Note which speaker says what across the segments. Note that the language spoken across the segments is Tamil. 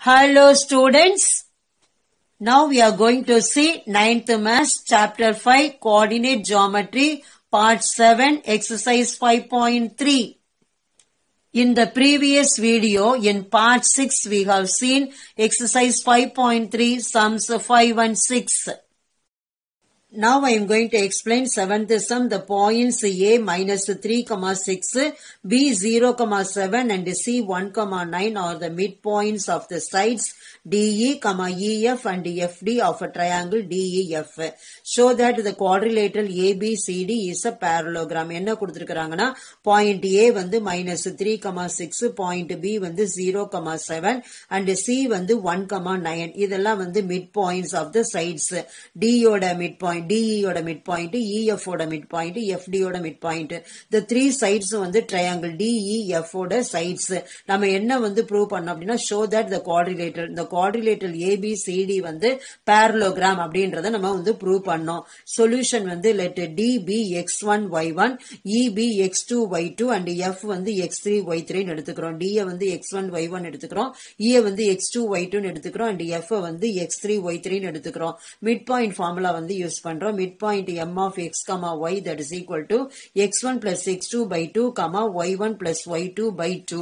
Speaker 1: Hello students. Now we are going to see 9th Math chapter 5 coordinate geometry part 7 exercise 5.3. In the previous video in part 6 we have seen exercise 5.3 sums 5 and 6. Now I am going to explain seventh sum the points A minus 3 comma 6, B 0 comma 7 and C 1 comma 9 are the midpoints of the sides DE comma EF and FD of a triangle DEF. Show that the quadrilateral ABCD is a parallelogram. என்ன கொடுத்திருக்கிறாங்கன்னா பாயிண்ட் A வந்து minus three comma six point B வந்து zero comma seven and C வந்து ஒன் கமா நைன் இதெல்லாம் வந்து mid points of the sides டியோட மிட் பாயிண்ட் டிஇயோட மிட் பாயிண்ட் இஎஃப் ஓட மிட் பாயிண்ட் எஃப்டியோட மிட் பாயிண்ட் இந்த த்ரீ சைட்ஸ் வந்து ட்ரையாங்கிள் டிஇஎஃப் ஓட சைட்ஸ் நம்ம என்ன வந்து ப்ரூவ் பண்ணோம் அப்படின்னா ஷோ தட் த குவாட்ரிலேட்டர் இந்த குவாட்ரிலேட்டர் ஏபிசிடி வந்து பேரலோகிராம் அப்படின்றத நம்ம வந்து ப்ரூவ் பண்ணோம் சொல்யூஷன் வந்து let D be x one y one E be x two y two and F வந்து எக்ஸ் த்ரீ ஒய் த்ரீன்னு எடுத்துக்கிறோம் டிஏ வந்து எக்ஸ் ஒன் ஒய் ஒன் எடுத்துக்கிறோம் இஏ வந்து எக்ஸ் டூ ஒய் டூன்னு எடுத்துக்கிறோம் அண்ட் எஃப் வந்து எக்ஸ் த்ரீ ஒய் த்ரீன்னு எடுத்துக்கிறோம் மிட் பாயிண்ட் ஃபார்முலா வந்து யூஸ் பண்றோம் mid point M of x comma y that is equal to x one plus x two by two comma y one plus y two by two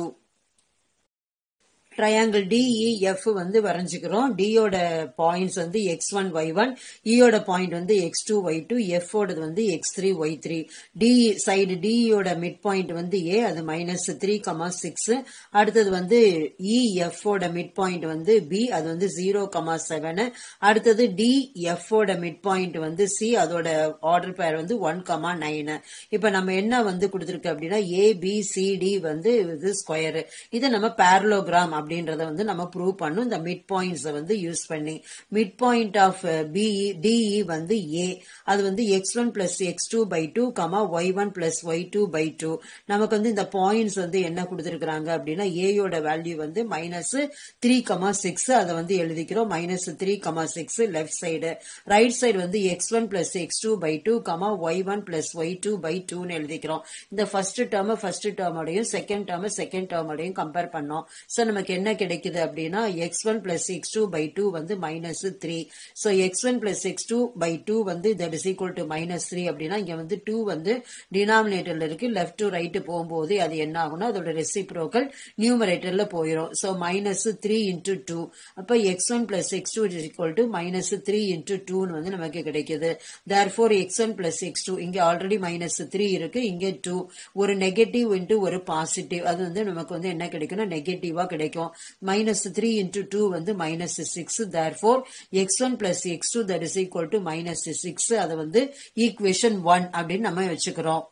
Speaker 1: triangle DEF வந்து வரைஞ்சுக்கிறோம் டியோட பாயிண்ட்ஸ் வந்து எக்ஸ் ஒன் ஒய் ஒன் இயோட பாயிண்ட் வந்து x two y two F ஓடது வந்து x three y three T side டியோட மிட் பாயிண்ட் வந்து ஏ அது மைனஸ் த்ரீ கமா சிக்ஸ் அடுத்தது வந்து இஎஃப் ஓட மிட் பாயிண்ட் வந்து பி அது வந்து ஜீரோ கமா செவன் அடுத்தது டிஎஃப் ஓட மிட் பாயிண்ட் வந்து சி அதோட ஆர்டர் பேர் வந்து ஒன் கமா நைன் இப்ப நம்ம என்ன வந்து கொடுத்துருக்கு அப்படின்னா ஏ பி சி டி வந்து இது ஸ்கொயர் இதை நம்ம பேரலோகிராம் அப்படின்றத வந்து நம்ம ப்ரூவ் பண்ணும் இந்த மிட் பாயிண்ட்ஸ் வந்து யூஸ் பண்ணி mid point of BE DE வந்து ஏ அது வந்து x one plus x two by two comma y one plus y two by two நமக்கு வந்து இந்த பாயிண்ட்ஸ் வந்து என்ன கொடுத்துருக்காங்க அப்படின்னா ஏயோட வேல்யூ வந்து மைனஸ் த்ரீ கமா சிக்ஸ் அதை வந்து எழுதிக்கிறோம் minus three comma six left side right side வந்து x one plus x two by two comma y one plus y two by டூன்னு எழுதிக்கிறோம் இந்த ஃபர்ஸ்ட் டேர்ம் ஃபர்ஸ்ட் டேர்மோடையும் செகண்ட் டேர்ம் செகண்ட் டேர்மோடையும் கம்பேர் பண்ணோம் ஸோ நமக்கு என்ன கிடைக்குது அப்படின்னா x one plus x two by two வந்து minus three so x one plus x two by two வந்து that is equal to minus three அப்படின்னா இங்க வந்து டூ வந்து டினாமினேட்டர்ல இருக்கு லெஃப்ட் டு ரைட் போகும்போது அது என்ன ஆகும்னா அதோட ரெசிப்ரோக்கல் நியூமரேட்டர்ல போயிடும் so minus three into two அப்ப x one plus x two is equal to minus three into டூன்னு வந்து நமக்கு கிடைக்குது therefore x one plus x two இங்க ஆல்ரெடி மைனஸ் த்ரீ இருக்கு இங்க டூ ஒரு நெகட்டிவ் இன்டூ ஒரு பாசிட்டிவ் அது வந்து நமக்கு வந்து என்ன கிடைக்கும்னா நெகட்டிவா கிடைக்கும் மைனஸ் த்ரீ இன்டூ டூ வந்து minus six therefore x one plus x two that is equal to minus six அதை வந்து ஈக்குவேஷன் ஒன் அப்படின்னு நம்ம வச்சுக்கிறோம்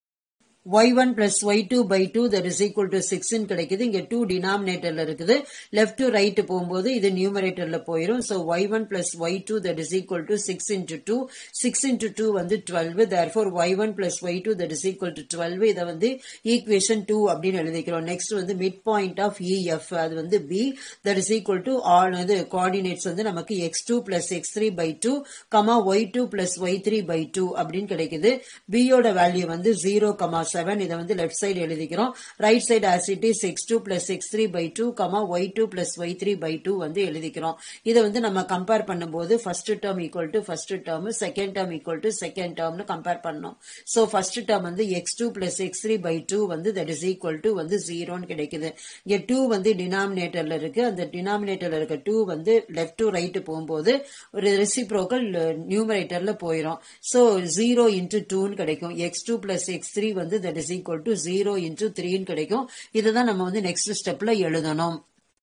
Speaker 1: y1 plus y2 by 2 that is equal to 6 ன்னு கிடைக்குது இங்க 2 denominatorல இருக்குது left to right போகும்போது இது numeratorல போயிரும் so y1 plus y2 that is equal to 6 into 2 6 into 2 வந்து 12 therefore y1 plus y2 that is equal to 12 இத வந்து equation 2 அப்படின்னு எழுதிக்கிறோம் next வந்து mid point of EF அது வந்து B that is equal to all இது coordinates வந்து நமக்கு x2 plus x3 by 2 comma y2 plus y3 by 2 அப்படின்னு கிடைக்குது B யோட வேல்யூ வந்து 0 comma செவன் இதை வந்து லெஃப்ட் சைடு எழுதிக்கிறோம் right side as it is x two plus x three by two comma y two plus y three by two வந்து எழுதிக்கிறோம் இதை வந்து நம்ம கம்பேர் பண்ணும்போது first term equal to first term second term equal to second டேர்ம்னு கம்பேர் பண்ணோம் ஸோ ஃபர்ஸ்ட் டேர்ம் வந்து x two plus x three by two வந்து தட் இஸ் ஈக்குவல் டு வந்து ஜீரோன்னு கிடைக்குது இங்க டூ வந்து டினாமினேட்டர்ல இருக்கு அந்த டினாமினேட்டர்ல இருக்க டூ வந்து லெஃப்ட் டு ரைட் போகும்போது ஒரு ரெசிப்ரோக்கல் நியூமரேட்டர்ல போயிடும் ஸோ ஜீரோ இன்டூ டூன்னு கிடைக்கும் x two plus x three வந்து that is equal to zero into த்ரீன்னு கிடைக்கும் இதுதான் நம்ம வந்து நெக்ஸ்ட் ஸ்டெப்ல எழுதணும்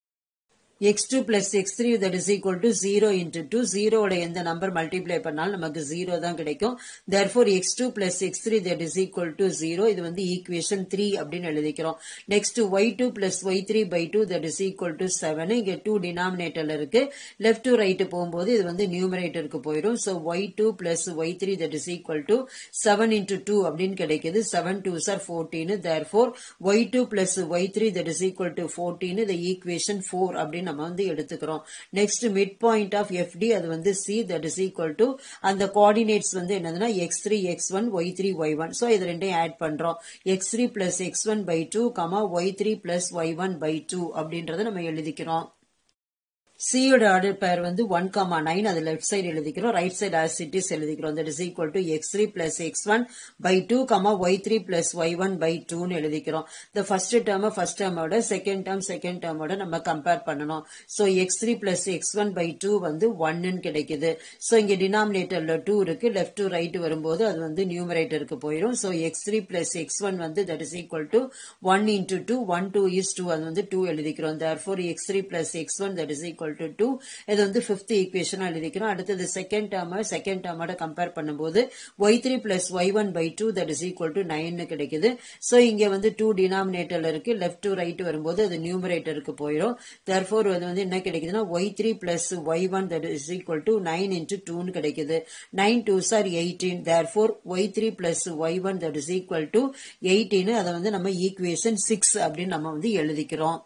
Speaker 1: x2 plus x3 that is equal to 0 into 2 0 ஓட எந்த நம்பர் மல்டிப்ளை பண்ணாலும் நமக்கு 0 தான் கிடைக்கும் therefore x2 plus x3 that is equal to 0 இது வந்து ஈக்குவேஷன் 3 அப்படின்னு எழுதிக்கிறோம் next y2 plus y3 by 2 that is equal to 7 இங்க 2 டினாமினேட்டர்ல இருக்கு லெஃப்ட் டு ரைட் போகும்போது இது வந்து நியூமரேட்டருக்கு போயிடும் so y2 plus y3 that is equal to 7 into 2 அப்படின்னு கிடைக்குது 7 2s are 14 therefore y2 plus y3 that is equal to 14 the equation 4 அப்படின்னு நம்ம வந்து எடுத்துக்கிறோம் next mid point of FD அது வந்து C that is equal to அந்த கோஆர்டினேட்ஸ் வந்து என்னதுன்னா x three x one y three y one so இது ரெண்டையும் ஆட் பண்றோம் x three plus x one by two comma y three plus y one by two அப்படின்றத நம்ம எழுதிக்கிறோம் சியோட ஆர்டர் பேர் வந்து ஒன் காமா நைன் அது லெஃப்ட் சைடு எழுதிக்கிறோம் right side as it is எழுதிக்கிறோம் that is equal to x three plus x one by two comma y three plus y one by டூன்னு எழுதிக்கிறோம் இந்த ஃபர்ஸ்ட் டேர்ம் ஃபர்ஸ்ட் டேர்மோட செகண்ட் டேர்ம் செகண்ட் டேர்மோட நம்ம கம்பேர் பண்ணணும் so x three plus x one by two வந்து ஒன்னு கிடைக்குது ஸோ இங்க டினாமினேட்டர்ல டூ இருக்கு லெஃப்ட் டு ரைட் வரும்போது அது வந்து நியூமரேட்டருக்கு போயிடும் so x three plus x one வந்து that is equal to one into two one two is two அது வந்து டூ எழுதிக்கிறோம் therefore x three plus x one that is equal to two இது வந்து பிப்த் ஈக்குவேஷன் எழுதிக்கிறோம் அடுத்தது செகண்ட் டேர்ம் செகண்ட் டேர்மோட கம்பேர் பண்ணும்போது y three plus y one by two that is equal to nine கிடைக்குது ஸோ இங்க வந்து டூ டினாமினேட்டர்ல இருக்கு லெஃப்ட் டு ரைட் வரும்போது அது நியூமரேட்டருக்கு போயிடும் தேர் ஃபோர் அது வந்து என்ன கிடைக்குதுன்னா y three plus y one that is equal to nine into டூன்னு கிடைக்குது nine two are eighteen therefore y three plus y one that is equal to eighteen அதை வந்து நம்ம ஈக்குவேஷன் சிக்ஸ் அப்படின்னு நம்ம வந்து எழுதிக்கிறோம்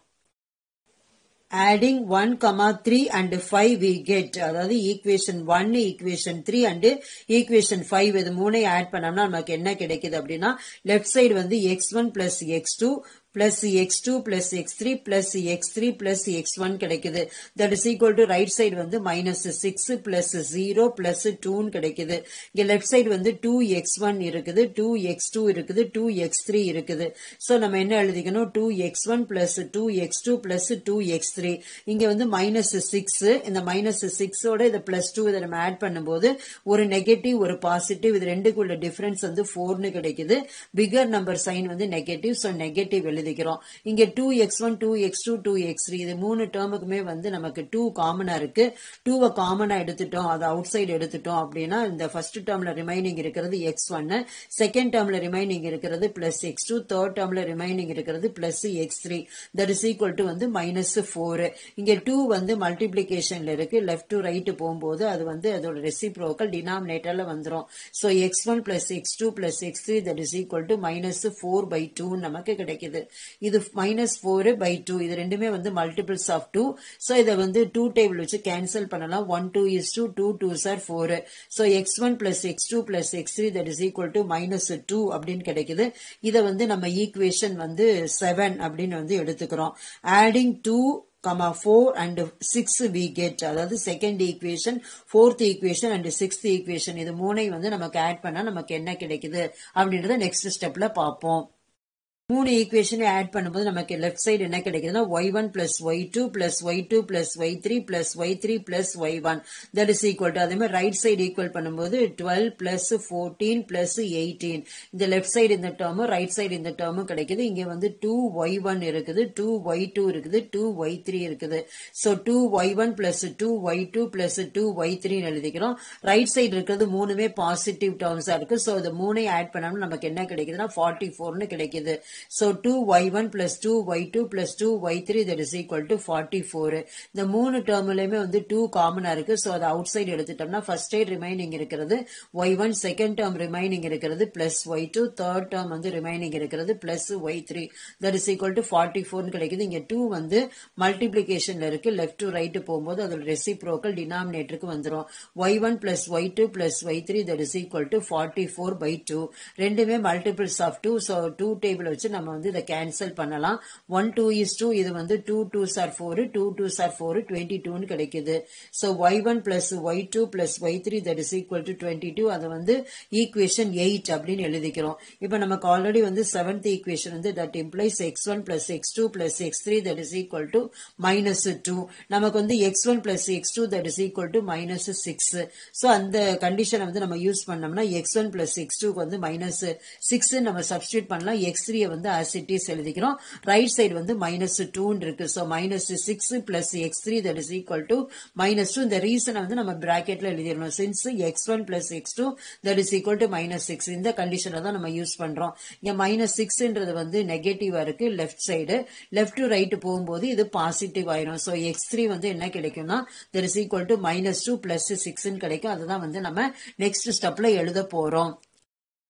Speaker 1: adding 1 comma 3 and 5 we get அதாவது equation 1 equation 3 and equation 5 இது மூணை ஆட் பண்ணோம்னா நமக்கு என்ன கிடைக்குது அப்படின்னா லெஃப்ட் சைடு வந்து x1 plus x2 plus x2 plus x3 plus x3 plus x1 கிடைக்குது that is equal to right side வந்து minus 6 plus 0 plus 2 கிடைக்குது இங்க left side வந்து 2x1 இருக்குது 2x2 இருக்குது 2x3 இருக்குது so நம்ம என்ன எழுதிக்கணும் 2x1 plus 2x2 plus 2x3 இங்க வந்து minus 6 இந்த minus 6 ஓட இத plus 2 இதை நம்ம ஆட் பண்ணும்போது ஒரு நெகட்டிவ் ஒரு பாசிட்டிவ் இது ரெண்டுக்குள்ள டிஃபரன்ஸ் வந்து 4 கிடைக்குது பிகர் நம்பர் சைன் வந்து நெகட்டிவ் so நெகட்டிவ் எழுதிக்கிறோம் இங்க two x one two x two two x three இது மூணு டேர்முக்குமே வந்து நமக்கு டூ காமனா இருக்கு டூவை காமனா எடுத்துட்டோம் அதை அவுட் சைடு எடுத்துட்டோம் அப்படின்னா இந்த ஃபர்ஸ்ட் டேர்ம்ல ரிமைனிங் இருக்கிறது எக்ஸ் ஒன்னு செகண்ட் டேர்ம்ல ரிமைனிங் இருக்கிறது பிளஸ் எக்ஸ் டூ தேர்ட் டேர்ம்ல ரிமைனிங் இருக்கிறது plus x three that is equal to வந்து மைனஸ் ஃபோர் இங்க டூ வந்து மல்டிபிளிகேஷன்ல இருக்கு லெஃப்ட் டு ரைட் போகும்போது அது வந்து அதோட ரெசிப்ரோக்கல் டினாமினேட்டர்ல வந்துரும் so x one plus x two plus x three that is equal to minus four by two நமக்கு கிடைக்குது இது மைனஸ் ஃபோர் பை டூ இது ரெண்டுமே வந்து மல்டிபிள்ஸ் ஆஃப் டூ ஸோ இதை வந்து டூ டேபிள் வச்சு கேன்சல் பண்ணலாம் one two is two two two are four so x one plus x two plus x three that is equal to minus two அப்படின்னு கிடைக்குது இதை வந்து நம்ம ஈக்குவேஷன் வந்து செவன் அப்படின்னு வந்து எடுத்துக்கிறோம் adding two comma four and six we get அதாவது second equation fourth equation and sixth equation இது மூணை வந்து நமக்கு ஆட் பண்ணா நமக்கு என்ன கிடைக்குது அப்படின்றத நெக்ஸ்ட் ஸ்டெப்ல பார்ப்போம் மூணு ஈக்குவேஷனை ஆட் பண்ணும்போது நமக்கு லெஃப்ட் சைடு என்ன கிடைக்குதுன்னா y one plus y two plus y two plus y three plus y three plus y one that is equal to அதே மாதிரி ரைட் சைடு ஈக்குவல் பண்ணும்போது twelve plus fourteen plus eighteen இந்த லெஃப்ட் சைடு இந்த டேர்மும் ரைட் சைடு இந்த டேர்மும் கிடைக்குது இங்க வந்து டூ ஒய் ஒன் இருக்குது டூ ஒய் டூ இருக்குது டூ ஒய் த்ரீ இருக்குது so two y one plus two y two plus two Y த்ரீன்னு எழுதிக்கிறோம் ரைட் சைடு இருக்கிறது மூணுமே பாசிட்டிவ் டேர்ம்ஸா இருக்கு ஸோ இது மூணை ஆட் பண்ணாலும் நமக்கு என்ன கிடைக்குதுன்னா ஃபார்ட்டி ஃபோர்னு கிடைக்குது So 2y1 plus 2y2 plus 2y3 that is equal to 44. இந்த மூணு டேர்ம்லயுமே வந்து 2 காமனா இருக்கு ஸோ அதை அவுட் சைடு எடுத்துட்டோம்னா ஃபர்ஸ்ட் சைடு ரிமைனிங் இருக்கிறது y1 செகண்ட் டேர்ம் ரிமைனிங் இருக்கிறது பிளஸ் y2 தேர்ட் டேர்ம் வந்து ரிமைனிங் இருக்கிறது plus y3 that is equal to 44 கிடைக்குது இங்க 2 வந்து மல்டிபிளிகேஷன்ல இருக்கு லெஃப்ட் டு ரைட் போகும்போது அதோட ரெசிப்ரோக்கல் டினாமினேட்டருக்கு வந்துரும் y1 plus y2 plus y3 that is equal to 44 by 2 ரெண்டுமே மல்டிபிள்ஸ் ஆஃப் 2 ஸோ 2 டேபிள் வச்சு நம்ம வந்து இதை கேன்சல் பண்ணலாம் ஒன் டூ இஸ் டூ இது வந்து two two are four two two are four twenty டூன்னு கிடைக்குது so y one plus y two plus y three that is equal to twenty two அதை வந்து ஈக்குவேஷன் எயிட் அப்படின்னு எழுதிக்கிறோம் இப்போ நமக்கு ஆல்ரெடி வந்து செவன்த் ஈக்குவேஷன் வந்து that implies x one plus x two plus x three that is equal to minus two நமக்கு வந்து x one plus x two that is equal to minus six so அந்த கண்டிஷனை வந்து நம்ம யூஸ் பண்ணோம்னா எக்ஸ் ஒன் பிளஸ் எக்ஸ் டூக்கு வந்து மைனஸ் சிக்ஸ் நம்ம சப்ஸ்டியூட் பண்ணலாம் எக்ஸ் த்ரீ வந்து ஆஸ் இட் இஸ் எழுதிக்கிறோம் ரைட் சைடு வந்து மைனஸ் டூன்னு இருக்கு so minus six plus x three that is equal to minus two இந்த ரீசனை வந்து நம்ம பிராக்கெட்ல எழுதிடணும் since x one plus x two that is equal to minus six இந்த கண்டிஷனை தான் நம்ம யூஸ் பண்றோம் இங்க மைனஸ் சிக்ஸ்ன்றது வந்து நெகட்டிவா இருக்கு left side left to right போகும்போது இது பாசிட்டிவ் ஆயிரும் ஸோ எக்ஸ் த்ரீ வந்து என்ன கிடைக்கும்னா that is equal to minus two plus சிக்ஸ்ன்னு கிடைக்கும் அதுதான் வந்து நம்ம நெக்ஸ்ட் ஸ்டெப்ல எழுத போறோம்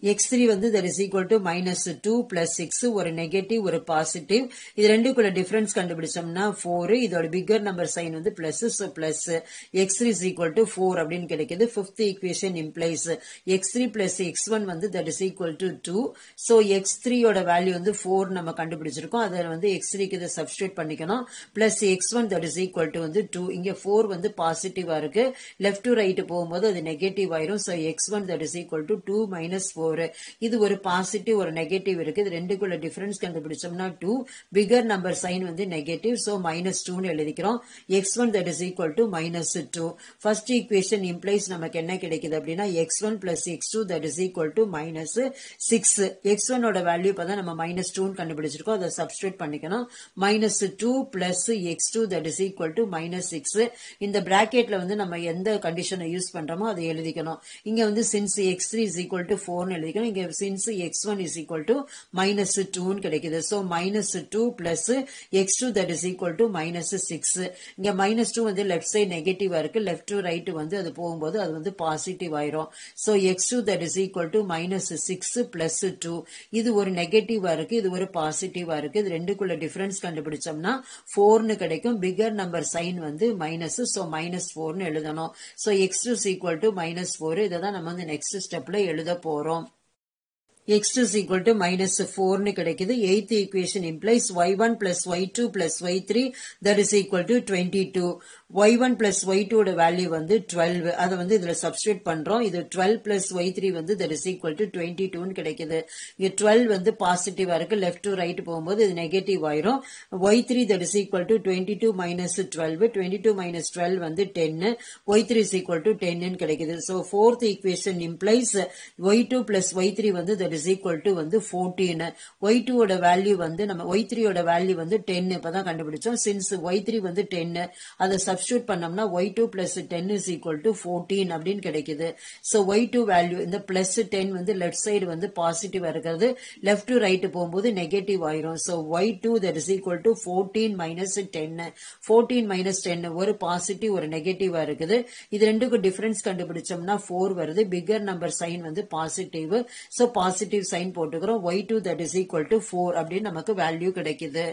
Speaker 1: எக்ஸ் த்ரீ வந்து that is equal to minus two plus six ஒரு நெகட்டிவ் ஒரு பாசிட்டிவ் இது ரெண்டுக்குள்ள டிஃபரன்ஸ் கண்டுபிடிச்சோம்னா ஃபோர் இதோட பிக்கர் நம்பர் சைன் வந்து plus so plus x three is equal to four அப்படின்னு கிடைக்குது fifth equation implies x three plus x one வந்து that is equal to two so x த்ரீயோட வேல்யூ வந்து ஃபோர் நம்ம கண்டுபிடிச்சிருக்கோம் அதை வந்து எக்ஸ் த்ரீக்கு இதை சப்ஸ்டியூட் பண்ணிக்கணும் plus x one that is equal to வந்து டூ இங்க ஃபோர் வந்து பாசிட்டிவா இருக்கு லெஃப்ட் டு ரைட் போகும்போது அது நெகட்டிவ் ஆயிரும் so x one that is equal to two minus four இது ஒரு பாசிட்டிவ் ஒரு நெகட்டிவ் இருக்கு இது ரெண்டுக்குள்ள டிஃபரன்ஸ் கண்டுபிடிச்சோம்னா டூ பிகர் நம்பர் சைன் வந்து நெகட்டிவ் ஸோ மைனஸ் டூன்னு எழுதிக்கிறோம் x one that is equal to minus two first equation implies நமக்கு என்ன கிடைக்குது அப்படின்னா x one plus x two that is equal to minus six x ஒன்னோட வேல்யூ இப்போ தான் நம்ம மைனஸ் டூன்னு கண்டுபிடிச்சிருக்கோம் அதை சப்ஸ்டியூட் பண்ணிக்கணும் minus two plus x two that is equal to minus six இந்த பிராக்கெட்ல வந்து நம்ம எந்த கண்டிஷனை யூஸ் பண்றோமோ அதை எழுதிக்கணும் இங்க வந்து since x three is equal to ஃபோர்னு எழுதிக்கணும் இங்க since x one is equal to minus டூன்னு கிடைக்குது so minus two plus x two that is equal to minus six இங்க மைனஸ் டூ வந்து லெஃப்ட் சைடு நெகட்டிவா இருக்கு லெஃப்ட் டு ரைட் வந்து அது போகும்போது அது வந்து பாசிட்டிவ் ஆயிரும் so x two that is equal to minus six plus two இது ஒரு நெகட்டிவா இருக்கு இது ஒரு பாசிட்டிவா இருக்கு இது ரெண்டுக்குள்ள டிஃபரன்ஸ் கண்டுபிடிச்சோம்னா ஃபோர்னு கிடைக்கும் பிகர் நம்பர் சைன் வந்து மைனஸ் ஸோ மைனஸ் ஃபோர்னு எழுதணும் so x two equal to minus four இதை தான் நம்ம வந்து நெக்ஸ்ட் ஸ்டெப்ல எழுத போறோம் x is equal to minus 4 னு கிடைக்குது eighth equation implies y1 plus y2 plus y3 that is equal to 22 y1 plus y2 ஓட வேல்யூ வந்து 12 அதை வந்து இதுல சப்ஸ்டியூட் பண்றோம் இது 12 plus y3 வந்து that is equal to 22 னு கிடைக்குது இங்க 12 வந்து பாசிட்டிவா இருக்கு லெஃப்ட் டு ரைட் போகும்போது இது நெகட்டிவ் ஆயிரும் y3 that is equal to 22 minus 12 22 minus 12 வந்து 10 y3 is equal to 10 னு கிடைக்குது so fourth equation implies y2 plus y3 வந்து that is equal to வந்து 14 y2 ஓட வேல்யூ வந்து நம்ம y3 ஓட வேல்யூ வந்து 10 இப்பதான் கண்டுபிடிச்சோம் since y3 வந்து 10 அதை சப்ஸ்டியூட் பண்ணோம்னா y2 plus 10 is equal to 14 அப்படின்னு கிடைக்குது so y2 வேல்யூ இந்த plus 10 வந்து லெஃப்ட் சைடு வந்து பாசிட்டிவா இருக்கிறது லெஃப்ட் டு ரைட் போகும்போது நெகட்டிவ் ஆயிரும் so y2 that is equal to 14 minus 10 14 minus 10 ஒரு பாசிட்டிவ் ஒரு நெகட்டிவா இருக்குது இது ரெண்டுக்கும் டிஃபரன்ஸ் கண்டுபிடிச்சோம்னா 4 வருது பிகர் நம்பர் சைன் வந்து பாசிட்டிவ் so பாசிட்டிவ் சைன் போட்டுக்கிறோம் y2 that is equal to 4 அப்படின்னு நமக்கு வேல்யூ கிடைக்குது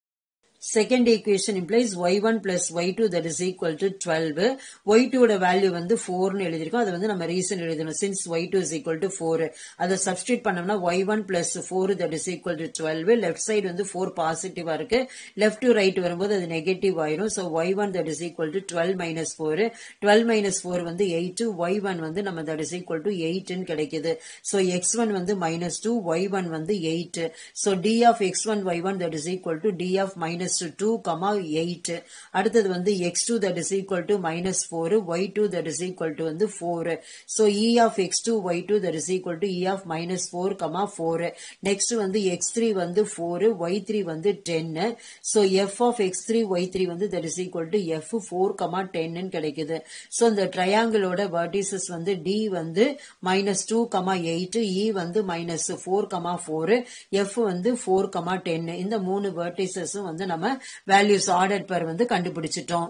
Speaker 1: second equation implies y one plus y two that is equal to twelve y டூட வேல்யூ வந்து ஃபோர்னு எழுதிருக்கோம் அது வந்து நம்ம ரீசன் எழுதணும் since y two is equal to four அதை சப்ஸ்டியூட் பண்ணோம்னா y one plus four that is equal to twelve left side வந்து ஃபோர் பாசிட்டிவா இருக்கு லெஃப்ட் டு ரைட் வரும்போது அது நெகட்டிவ் ஆயிரும் so y one that is equal to twelve minus four twelve minus four வந்து எயிட் ஒய் ஒன் வந்து நம்ம தட் இஸ் ஈக்குவல் டு எயிட்னு கிடைக்குது ஸோ எக்ஸ் ஒன் வந்து மைனஸ் டூ ஒய் ஒன் வந்து eight so D of x one y one that is equal to D of minus two comma eight அடுத்தது வந்து x two that is equal to minus four y two that is equal to வந்து four so E of x two y two that is equal to E of minus four comma four next வந்து எக்ஸ் த்ரீ வந்து ஃபோர் ஒய் த்ரீ வந்து ten so F of x three y three வந்து that is equal to F four comma டென்னு கிடைக்குது ஸோ இந்த ட்ரையாங்கிளோட வர்டிசஸ் வந்து டி வந்து minus two comma eight E வந்து minus four comma four F வந்து ஃபோர் கமா டென் இந்த மூணு வர்டிசஸும் வந்து நம்ம வேல்யூஸ் ஆர்டர் பர் வந்து கண்டுபிடிச்சிட்டோம்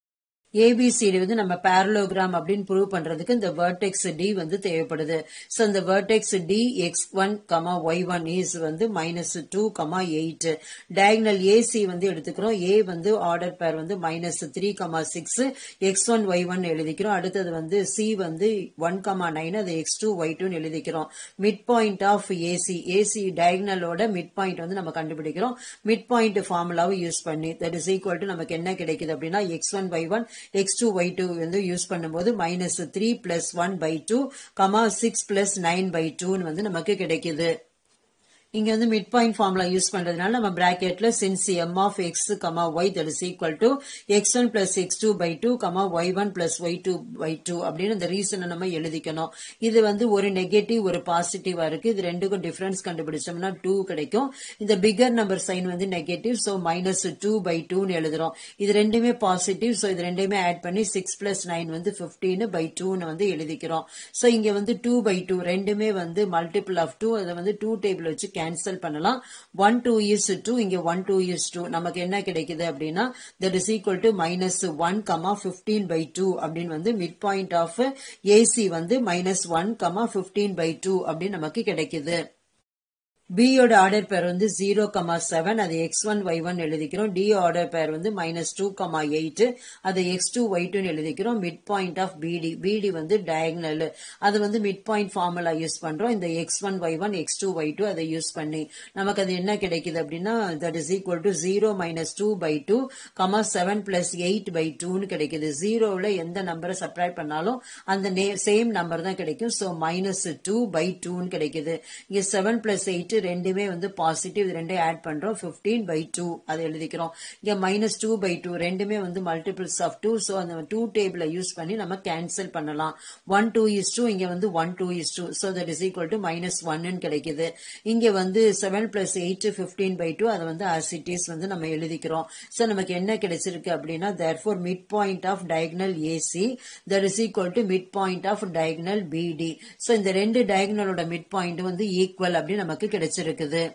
Speaker 1: ஏபிசிடி வந்து நம்ம பேரலோகிராம் அப்படின்னு ப்ரூவ் பண்றதுக்கு இந்த வேர்டெக்ஸ் டி வந்து தேவைப்படுது ஸோ இந்த vertex D x one comma y one is வந்து minus two comma eight diagonal AC வந்து எடுத்துக்கிறோம் ஏ வந்து ஆர்டர் பேர் வந்து minus three comma six x one y one எழுதிக்கிறோம் அடுத்தது வந்து சி வந்து ஒன் கமா நைன் அது எக்ஸ் டூ ஒய் டூன்னு எழுதிக்கிறோம் mid point of AC AC டயக்னலோட மிட் பாயிண்ட் வந்து நம்ம கண்டுபிடிக்கிறோம் மிட் பாயிண்ட் ஃபார்முலாவை யூஸ் பண்ணி தட் இஸ் ஈக்குவல் டு நமக்கு என்ன கிடைக்குது அப்படின்னா x one y one x two y two வந்து யூஸ் பண்ணும்போது minus three plus one by two comma six plus nine by டூன்னு வந்து நமக்கு கிடைக்குது இங்க வந்து மிட் பாயிண்ட் ஃபார்முலா யூஸ் பண்றதுனால நம்ம பிராக்கெட்ல since M of x comma y that is equal to x one plus x two by two comma y one plus y two by two அப்படின்னு இந்த ரீசனை நம்ம எழுதிக்கணும் இது வந்து ஒரு நெகட்டிவ் ஒரு பாசிட்டிவா இருக்கு இது ரெண்டுக்கும் டிஃபரன்ஸ் கண்டுபிடிச்சோம்னா டூ கிடைக்கும் இந்த பிகர் நம்பர் சைன் வந்து negative so minus two by டூன்னு எழுதுறோம் இது ரெண்டுமே பாசிட்டிவ் ஸோ இது ரெண்டுமே ஆட் பண்ணி சிக்ஸ் பிளஸ் நைன் வந்து பிப்டீன் பை டூன்னு வந்து எழுதிக்கிறோம் ஸோ இங்க வந்து டூ பை டூ ரெண்டுமே வந்து மல்டிபிள் ஆஃப் டூ அதை வந்து டூ டேபிள் வச்சு கேன்சல் பண்ணலாம் ஒன் டூ இஸ் டூ இங்க ஒன் டூ இஸ் டூ நமக்கு என்ன கிடைக்குது அப்படின்னா that is equal to minus one comma fifteen by two அப்படின்னு வந்து மிட் பாயிண்ட் ஆஃப் ஏசி வந்து minus one comma fifteen by two அப்படின்னு நமக்கு கிடைக்குது பியோட ஆர்டர் பேர் வந்து ஜீரோ கமா செவன் அது எக்ஸ் ஒன் ஒய் ஒன் எழுதிக்கிறோம் டி ஆர்டர் பேர் வந்து மைனஸ் டூ கமா எயிட் அது எக்ஸ் டூ ஒய் டூன்னு எழுதிக்கிறோம் மிட் பாயிண்ட் ஆஃப் பிடி பிடி வந்து டயக்னல் அது வந்து மிட் பாயிண்ட் ஃபார்முலா யூஸ் பண்றோம் இந்த x one y one x two y two அதை யூஸ் பண்ணி நமக்கு அது என்ன கிடைக்குது அப்படின்னா that is equal to zero minus two by two comma seven plus eight by டூன்னு கிடைக்குது ஜீரோவில் எந்த நம்பரை சப்ராக்ட் பண்ணாலும் அந்த சேம் நம்பர் தான் கிடைக்கும் ஸோ மைனஸ் டூ பை டூன்னு கிடைக்குது இங்க செவன் பிளஸ் எயிட் ரெண்டுமே வந்து பாசிட்டிவ் இது ரெண்டையும் ஆட் பண்றோம் பிப்டீன் பை டூ அதை எழுதிக்கிறோம் இங்க மைனஸ் டூ பை டூ ரெண்டுமே வந்து மல்டிபிள்ஸ் ஆஃப் டூ ஸோ அந்த டூ டேபிள யூஸ் பண்ணி நம்ம கேன்சல் பண்ணலாம் ஒன் டூ இஸ் டூ இங்க வந்து one two is two so that is equal to minus ஒன்னு கிடைக்குது இங்க வந்து seven plus eight fifteen by two அதை வந்து ஆசிட்டிஸ் வந்து நம்ம எழுதிக்கிறோம் ஸோ நமக்கு என்ன கிடைச்சிருக்கு அப்படின்னா therefore mid point of diagonal AC that is equal to mid point of diagonal BD so இந்த ரெண்டு டயக்னலோட மிட் பாயிண்ட் வந்து ஈக்குவல் அப்படின்னு நமக்கு கிடைச்சிருக்குது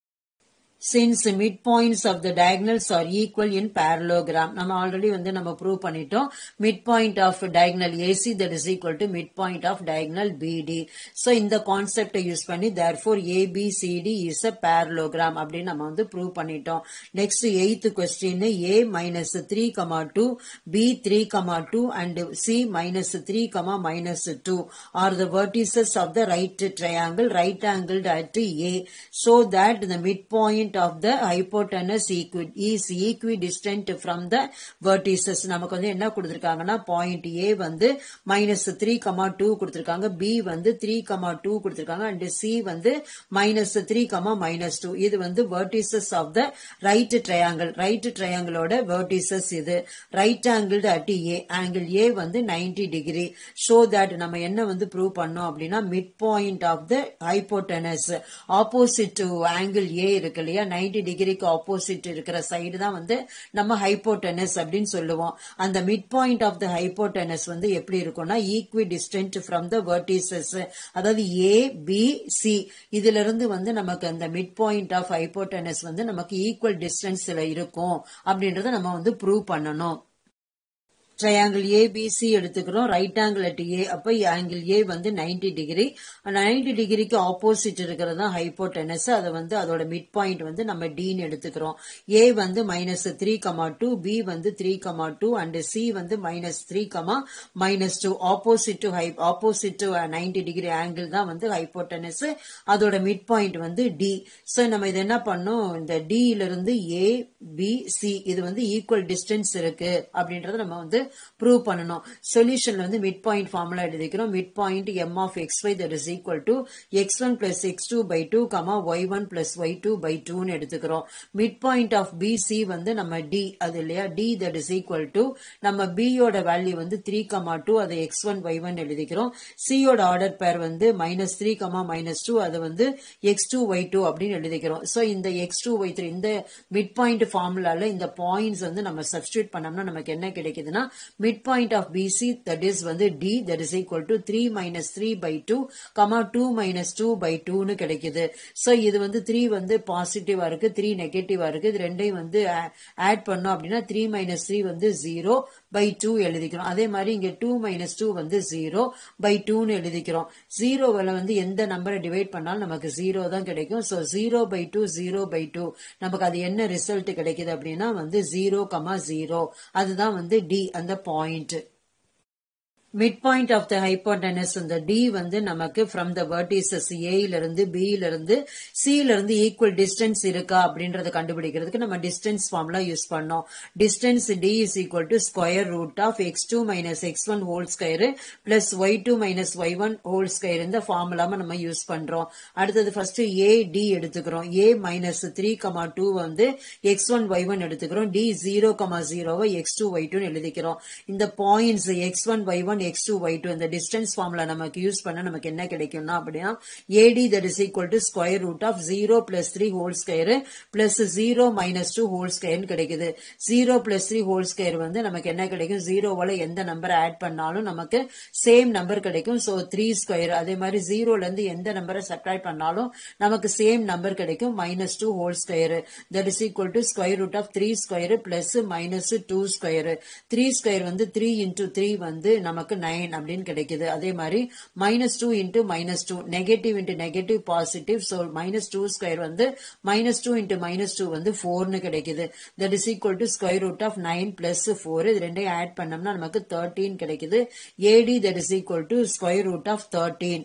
Speaker 1: since midpoints of the diagonals are equal in parallelogram நம்ம ஆல்ரெடி வந்து நம்ம ப்ரூவ் பண்ணிட்டோம் midpoint of diagonal AC that is equal to midpoint of diagonal BD so இந்த கான்செப்ட் யூஸ் பண்ணி therefore ABCD is a parallelogram அப்படின்னு நம்ம வந்து ப்ரூவ் பண்ணிட்டோம் next eighth question A minus 3 comma 2 B 3 comma 2 and C minus 3 comma minus 2 are the vertices of the right triangle right angled at A so that the midpoint point of the hypotenuse equi is equidistant from the vertices நமக்கு வந்து என்ன கொடுத்திருக்காங்கன்னா பாயிண்ட் ஏ வந்து மைனஸ் த்ரீ கமா டூ கொடுத்திருக்காங்க பி வந்து த்ரீ கமா டூ கொடுத்திருக்காங்க அண்ட் சி வந்து minus three comma minus two இது வந்து vertices of the right triangle right ட்ரையாங்கிளோட vertices இது right angle at A angle A வந்து நைன்டி டிகிரி ஷோ தட் நம்ம என்ன வந்து ப்ரூவ் பண்ணோம் அப்படின்னா mid point of the hypotenuse opposite angle A இருக்கு இல்லையா நைன்டி டிகிரிக்கு ஆப்போசிட் இருக்கிற சைடு தான் வந்து நம்ம ஹைப்போட்டனஸ் அப்படின்னு சொல்லுவோம் அந்த mid point of the hypotenuse வந்து எப்படி இருக்கும்னா equidistant from the vertices அதாவது ஏ பி சி இதுல இருந்து வந்து நமக்கு அந்த மிட் பாயிண்ட் ஆஃப் ஹைப்போட்டனஸ் வந்து நமக்கு ஈக்குவல் டிஸ்டன்ஸ்ல இருக்கும் அப்படின்றத நம்ம வந்து ப்ரூவ் பண்ணணும் ட்ரையாங்கிள் ஏபிசி எடுத்துக்கிறோம் ரைட் ஆங்கிள் அட் ஏ அப்ப ஆங்கிள் ஏ வந்து 90 டிகிரி நைன்டி டிகிரிக்கு ஆப்போசிட் இருக்கிறது தான் ஹைப்போடெனஸ் அதை வந்து அதோட மிட் பாயிண்ட் வந்து நம்ம டீன்னு எடுத்துக்கிறோம் ஏ வந்து minus three comma two B வந்து three comma two and C வந்து minus three comma minus two opposite to ஹை opposite to ninety degree angle தான் வந்து ஹைப்போடெனஸ் அதோட மிட் பாயிண்ட் வந்து டி ஸோ நம்ம இது என்ன பண்ணோம் இந்த டில இருந்து ஏ பி சி இது வந்து ஈக்குவல் டிஸ்டன்ஸ் இருக்கு அப்படின்றத நம்ம வந்து ப்ரூவ் பண்ணணும் சொல்யூஷன்ல வந்து மிட் பாயிண்ட் ஃபார்முலா எழுதிக்கிறோம் mid point M of x y that is equal to x one plus x two by two comma y one plus y two by டூன்னு எடுத்துக்கிறோம் மிட் பாயிண்ட் ஆஃப் பிசி வந்து நம்ம டி அது இல்லையா D that is equal to நம்ம பியோட வேல்யூ வந்து த்ரீ கமா டூ அதை எக்ஸ் ஒன் ஒய் ஒன் எழுதிக்கிறோம் சியோட ஆர்டர் பேர் வந்து minus three comma minus two அது வந்து எக்ஸ் டூ ஒய் டூ அப்படின்னு எழுதிக்கிறோம் ஸோ இந்த எக்ஸ் டூ ஒய் த்ரீ இந்த மிட் பாயிண்ட் ஃபார்முலால இந்த பாயிண்ட்ஸ் வந்து நம்ம சப்ஸ்டியூட் பண்ணோம்னா நமக்கு என்ன கிடைக்குதுன்னா midpoint of BC that is வந்து D that is equal to 3 minus 3 by 2 comma 2 minus 2 by 2 னு கிடைக்குது so இது வந்து 3 வந்து பாசிட்டிவா இருக்கு 3 நெகட்டிவா இருக்கு இது ரெண்டையும் வந்து ஆட் பண்ணோம் அப்படின்னா 3 minus 3 வந்து 0 by 2 எழுதிக்கிறோம் அதே மாதிரி இங்க 2 minus 2 வந்து 0 by 2 னு எழுதிக்கிறோம் 0 வல வந்து எந்த நம்பரை டிவைட் பண்ணாலும் நமக்கு 0 தான் கிடைக்கும் so 0 by 2 0 by 2 நமக்கு அது என்ன ரிசல்ட் கிடைக்குது அப்படின்னா வந்து 0 கமா 0 அதுதான் வந்து D அந்த point mid point of the hypotenuse இந்த டி வந்து நமக்கு ஃப்ரம் த வெர்டிசஸ் ஏல இருந்து பி ல இருந்து சி ல இருந்து ஈக்குவல் டிஸ்டன்ஸ் இருக்கா அப்படின்றத கண்டுபிடிக்கிறதுக்கு நம்ம டிஸ்டன்ஸ் ஃபார்முலா யூஸ் பண்ணோம் distance D is equal to square root of x two minus x one whole square plus y two minus y one whole square இந்த ஃபார்முலாம நம்ம யூஸ் பண்றோம் அடுத்தது ஃபர்ஸ்ட் ஏ டி எடுத்துக்கிறோம் A minus three comma two வந்து எக்ஸ் ஒன் ஒய் ஒன் எடுத்துக்கிறோம் டி ஜீரோ கமா ஜீரோவை எக்ஸ் டூ ஒய் டூன்னு எழுதிக்கிறோம் இந்த points x one y one x two y two இந்த டிஸ்டன்ஸ் ஃபார்முலா நமக்கு யூஸ் பண்ண நமக்கு என்ன கிடைக்கும்னா அப்படின்னா AD that is equal to square root of zero plus three whole square plus zero minus two whole ஸ்கொயர்னு கிடைக்குது zero plus three whole square வந்து நமக்கு என்ன கிடைக்கும் ஜீரோவால எந்த நம்பரை ஆட் பண்ணாலும் நமக்கு சேம் நம்பர் கிடைக்கும் ஸோ த்ரீ ஸ்கொயர் அதே மாதிரி ஜீரோல இருந்து எந்த நம்பரை சப்ட்ராக்ட் பண்ணாலும் நமக்கு சேம் நம்பர் கிடைக்கும் minus two whole square that is equal to square root of three square plus minus two square three square வந்து த்ரீ இன்டூ த்ரீ வந்து நமக்கு நைன் அப்படின்னு கிடைக்குது அதே மாதிரி minus two into minus two negative into negative positive so minus two square வந்து minus two into minus two வந்து ஃபோர்னு கிடைக்குது that is equal to square root of nine plus four இது ரெண்டையும் ஆட் பண்ணோம்னா நமக்கு தேர்ட்டீன் கிடைக்குது BD that is equal to square root of thirteen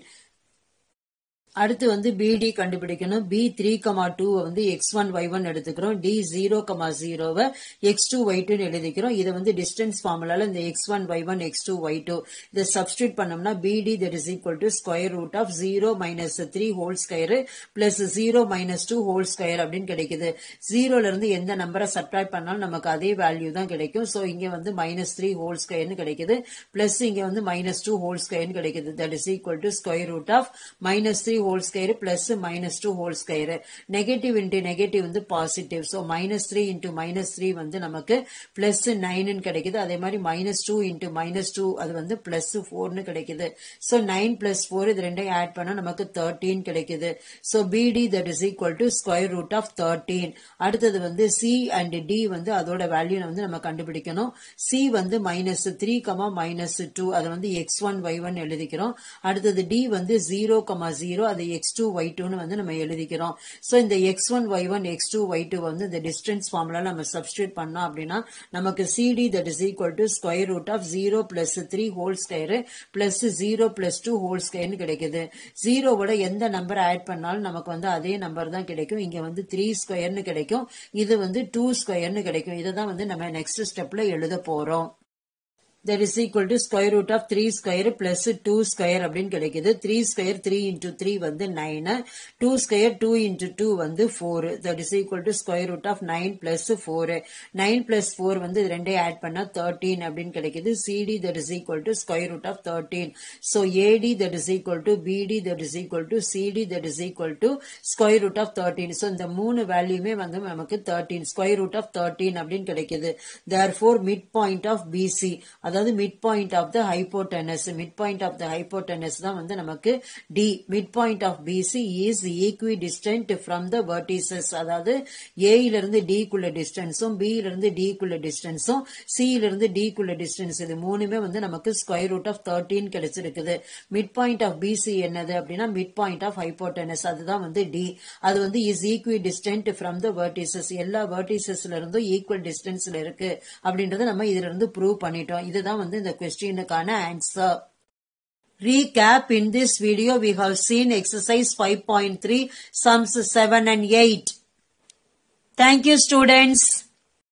Speaker 1: அடுத்து வந்து பிடி கண்டுபிடிக்கணும் பி த்ரீ கமா டூ வந்து எக்ஸ் ஒன் ஒய் ஒன் எடுத்துக்கிறோம் டி ஜீரோ கமா ஜீரோவை எக்ஸ் டூ ஒய் டூன்னு எழுதிக்கிறோம் இதை வந்து டிஸ்டன்ஸ் ஃபார்முலால இந்த x one y one x two y two இதை சப்ஸ்டியூட் பண்ணோம்னா பிடி that is equal to square root of zero minus three whole square plus zero minus two whole square அப்படின்னு கிடைக்குது ஜீரோல இருந்து எந்த நம்பரை சப்ட்ராக்ட் பண்ணாலும் நமக்கு அதே வேல்யூ தான் கிடைக்கும் ஸோ இங்க வந்து மைனஸ் த்ரீ ஹோல் ஸ்கொயர்னு கிடைக்குது பிளஸ் இங்க வந்து மைனஸ் டூ ஹோல் ஸ்கொயர்னு கிடைக்குது that is equal to square root of minus three whole square plus minus two whole square negative into negative வந்து positive so minus three into minus three வந்து நமக்கு பிளஸ் நைன் கிடைக்குது அதே மாதிரி minus two into minus two அது வந்து பிளஸ் ஃபோர்னு கிடைக்குது ஸோ நைன் பிளஸ் ஃபோர் இது ரெண்டையும் ஆட் பண்ணா நமக்கு தேர்ட்டீன் கிடைக்குது so BD that is equal to square root of thirteen அடுத்தது வந்து சி அண்ட் டி வந்து அதோட வேல்யூ வந்து நம்ம கண்டுபிடிக்கணும் சி வந்து minus three comma minus two அதை வந்து எக்ஸ் ஒன் ஒய் ஒன் எழுதிக்கிறோம் அடுத்தது டி வந்து ஜீரோ கமா ஜீரோ அது எக்ஸ் டூ ஒய் டூன்னு வந்து நம்ம எழுதிக்கிறோம் ஸோ இந்த x one y one x two y two வந்து இந்த டிஸ்டன்ஸ் ஃபார்முலா நம்ம சப்ஸ்டியூட் பண்ணோம் அப்படின்னா நமக்கு CD that is equal to square root of zero plus three whole square plus zero plus two whole ஸ்கொயர்னு கிடைக்குது ஜீரோவோட எந்த நம்பர் ஆட் பண்ணாலும் நமக்கு வந்து அதே நம்பர் தான் கிடைக்கும் இங்க வந்து த்ரீ ஸ்கொயர்னு கிடைக்கும் இது வந்து டூ ஸ்கொயர்னு கிடைக்கும் இதை தான் வந்து நம்ம நெக்ஸ்ட் ஸ்டெப்ல எழுத போறோம் that is equal to square root of 3 square plus 2 square அப்படின்னு கிடைக்குது 3 square 3 into 3 வந்து 9 2 square 2 into 2 வந்து 4 that is equal to square root of 9 plus 4 9 plus 4 வந்து இது ரெண்டே ஆட் பண்ணா 13 அப்படின்னு கிடைக்குது CD that is equal to square root of 13 so AD that is equal to BD that is equal to CD that is equal to square root of 13 so இந்த மூணு வேல்யூமே வந்து நமக்கு 13 square root of 13 அப்படின்னு கிடைக்குது therefore midpoint of BC அதாவது mid point of the hypotenuse mid point of the hypotenuse தான் வந்து நமக்கு D mid point of BC is equidistant from the vertices அதாவது ஏல இருந்து டி குள்ள டிஸ்டன்ஸும் பி இருந்து டி குள்ள டிஸ்டன்ஸும் சி இருந்து டி குள்ள டிஸ்டன்ஸ் இது மூணுமே வந்து நமக்கு ஸ்கொயர் ரூட் ஆஃப் தேர்ட்டீன் கிடைச்சிருக்குது மிட் பாயிண்ட் ஆஃப் பிசி என்னது அப்படின்னா மிட் பாயிண்ட் ஆஃப் ஹைப்போட்டனஸ் அதுதான் வந்து டி அது வந்து is equidistant from the vertices எல்லா வெர்டிசஸ்ல இருந்தும் ஈக்குவல் டிஸ்டன்ஸ்ல இருக்கு அப்படின்றத நம்ம இதுல இருந்து ப்ரூவ் பண்ணிட்டோம் இதுதான் வந்து இந்த கொஸ்டினுக்கான answer Recap in this video we have seen exercise 5.3 sums 7 and 8. Thank you students.